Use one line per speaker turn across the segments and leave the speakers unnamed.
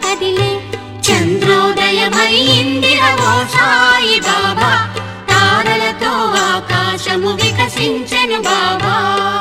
కదిలే
చంద్రోదయమైందిరవో సాయి బాబా తారలతో ఆకాశము వికసించెను బాబా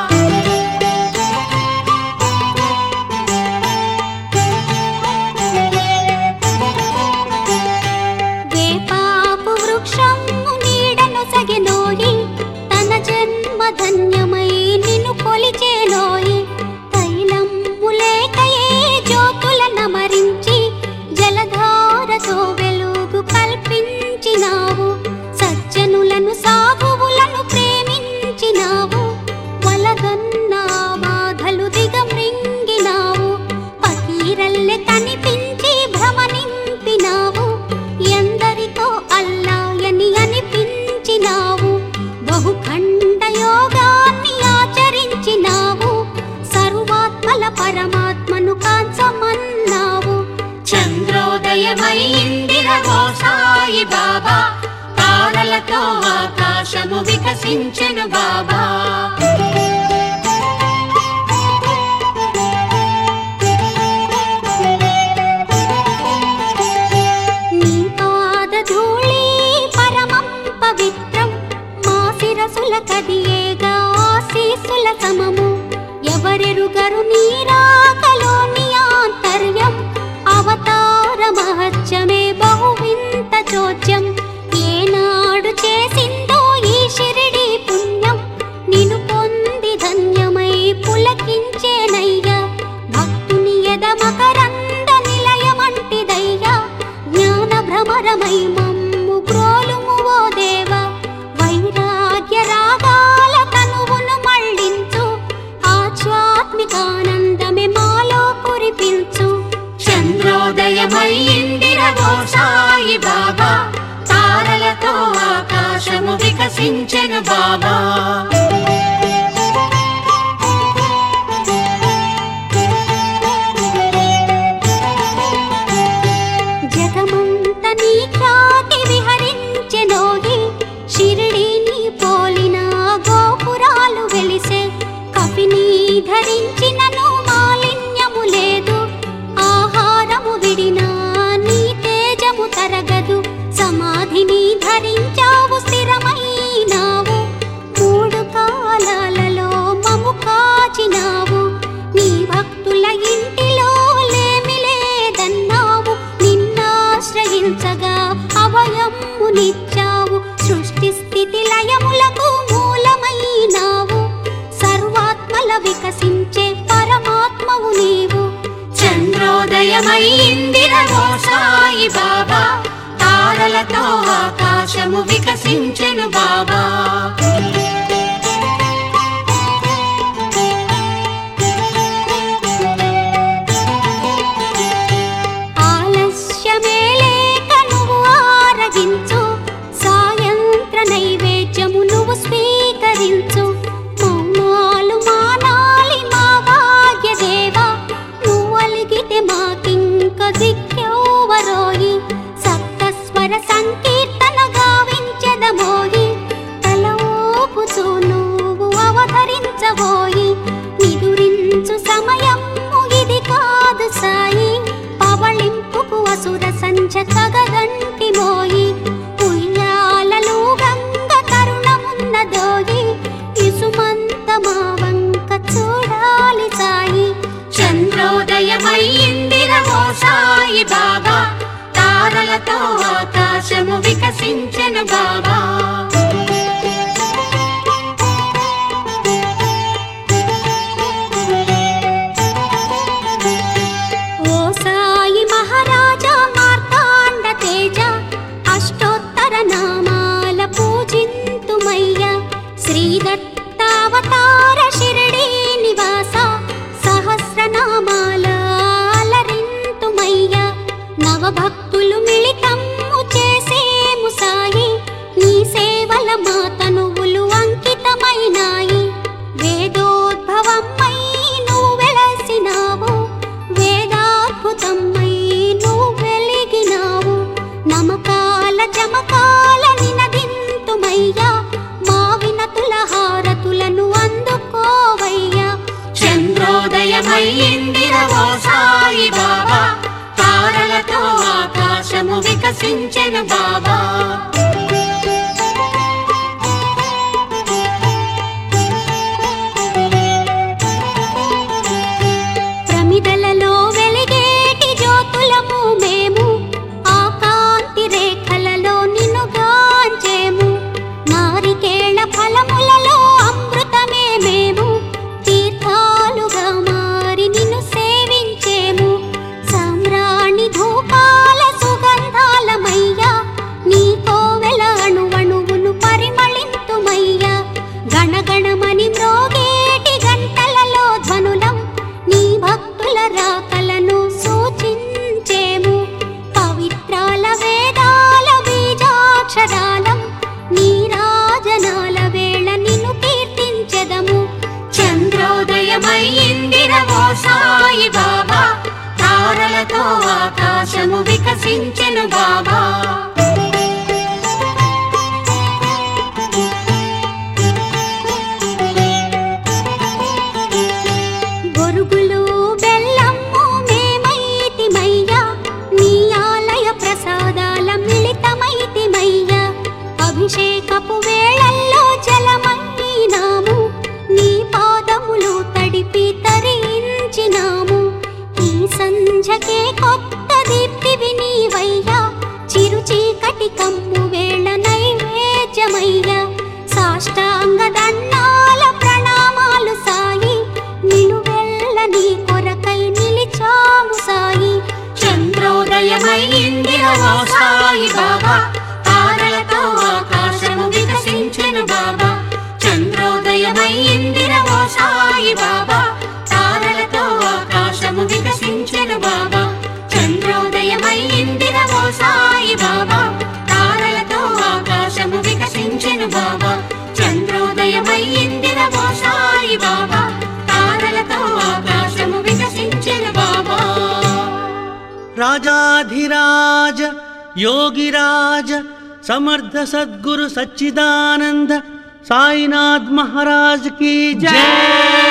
వేపాపు వృక్షము నీడను సగెనోయి తన జన్మ ధన్యమై నిన్ను కొలిచేలోయి తైలము లేకయే జ్యోతుల నమరించి జలధారతో వెలుగు కల్పించినావు సజ్జనులను సాధువులను ప్రేమించినావు వలగన్నా బాధలు దిగమృంగినావు పకీరల్లె కనిపించి భ్రమనింపినావు ఎందరికో అల్లాయని అనిపించినావు బహుఖండ యోగాన్ని ఆచరించినావు సర్వాత్మల పరమాత్మను కాంచమన్నావు
చంద్రోదయమైందిరవో సాయి బాబా తారలతో ఆకాశము వికసించెను బాబా
నీ పాద ధూళి పరమం పవిత్రం మా శిరసుల కదియేగా ఆశీసుల సమము ఎవరెరుగరు నీరాకలోని ఆంతర్యం అవతార మహత్యమే బహువింత చోద్యం ఏనాడు చేసిందో ఈ షిరిడి పుణ్యం నిన్ను పొంది ధన్యమై పులకించేనయ్యా భక్తుని ఎద మకరంద నిలయమంటిదయ్యా జ్ఞాన భ్రమరమై మమ్ము గ్రోలుము ఓ దేవ వైరాగ్య రాగాల తనువును మళ్ళించు ఆధ్యాత్మికానందమే మాలో కురిపించు
చంద్రోదయమైందిరవో సాయి బాబా తారలతో ఆకాశము వికసించెను బాబా
జగమంత నీ ఖ్యాతి విహరించెనోయి షిరిడీని పోలిన గోపురాలు వెలిసే కపిని ధరించినను మాలిన్యము లేదు ఆహారము విడినా నీ తేజము తరగదు సమాధిని ధరించావు స్థిరమైనావు మూడు కాలాలలో మము కాచినావు నీ భక్తుల ఇంటిలో లేమి లేదన్నావు నిన్నాశ్రయించగా అభయమునిచ్చావు సృష్టి స్థితి లయములకు మూలమైనావు సర్వాత్మల వికసించే పరమాత్మవు నీవు
చంద్రోదయమైందిరవో సాయి బాబా తారలతో ఆకాశము వికసించెను బాబా
ఆలస్యమే లేక నువ్వు ఆరగించు సాయంత్ర నైవేద్యము నువ్వు స్వీకరించు మౌనాలు మానాలి మా భాగ్యదేవా నువ్వు అలిగితే మాకింక దిక్కెవరోయి సప్తస్వర సంకీర్తన గావించెదమోయి తల ఊపుచూ నువ్వు అవతరించబోయి నిదురించు సమయము ఇది కాదు సాయి పవళింపుకు అసుర సంచ కగగంటి మోయి ఉయ్యాలలు గంగ తరుణమున్నదోయి ఇసుమంత మా వంక చూడాలి సాయి
చంద్రోదయమైందిరవో సాయి బాబా తారలతో ఆకాశము వికసించెను బాబా
ఓ సాయి మహారాజా మార్తాండ తేజ అష్టోత్తర నామాల పూజింతుమయ్య శ్రీదత్తావతార షిరిడీ నివాస సహస్రనామాల అలరింతుమయ్య నవభక్తులు మిళితము చేసేము సాయి నీ సేవల మా తనువులు అంకితమైనాయి వేదోద్భవమై నువ్వు వెలసినావు వేదాద్భుతమై నువ్వు వెలిగినావు నమకాల చమకాల నినదింతుమయ్యా మా వినతుల హారతులను అందుకోవయ్యా
చంద్రోదయమైందిరవో సాయి బాబా తార తారలతో ఆకాశము వికసించెను బాబా
ప్రమిదలలో వెలిగేటి జ్యోతులము మేము ఆ కాంతి రేఖలలో నిన్ను గాంచేము నారికేళ ఫలములలో అమృతమే మేము తీర్థాలుగా మారి నిన్ను సేవించేము సామ్రాణి ధూపాల సుగంధాలమయ్యా నీ కోవెల అణువణువును పరిమళింతుమయ్యా గణగణమని మ్రోగేటి గంటలలో ధ్వనులం నీ భక్తుల రాకలను సూచించేము పవిత్రాల వేదాల బీజాక్షరాలం నీ రాజనాల వేళ నిన్ను కీర్తించెదము
చంద్రోదయమయ్యిందిరవో సాయి బాబా తారలతో ఆకాశము వికసించెను బాబా
గొరుగులు బెల్లమ్ము మేమైతిమయ్యా నీ ఆలయ ప్రసాదాల మిళితమైతిమయ్యా అభిషేకపు వేళల్లో జలమైనాము నీ పాదములు తడిపి తరించినాము ఈ సంధ్యకే కొత్త దీప్తివి నీవయ్యా చిరు చీకటి కమ్ము వేళ నైవేద్యమయ్యా సాష్టాంగ దండాల ప్రణామాలు సాయి నిలువెల్ల నీ కొరకై నిలిచాము సాయి
చంద్రోదయమయ్యిందిరవో సాయి బాబా తారలతో ఆకాశము వికసించెను బాబా చంద్రోదయమయ్యిందిరవో సాయి బాబా తారలతో ఆకాశము వికసించెను బాబా చంద్రోదయమయ్యిందిరవో సాయి బాబా తారలతో ఆకాశము వికసించెను బాబా చంద్రోదయమయ్యిందిరవో సాయి బాబా తారలతో ఆకాశము వికసించెను బాబా
రాజాధిరాజ యోగిరాజ సమర్థ సద్గురు సచ్చిదానంద సాయినాథ్ మహారాజ్ की जय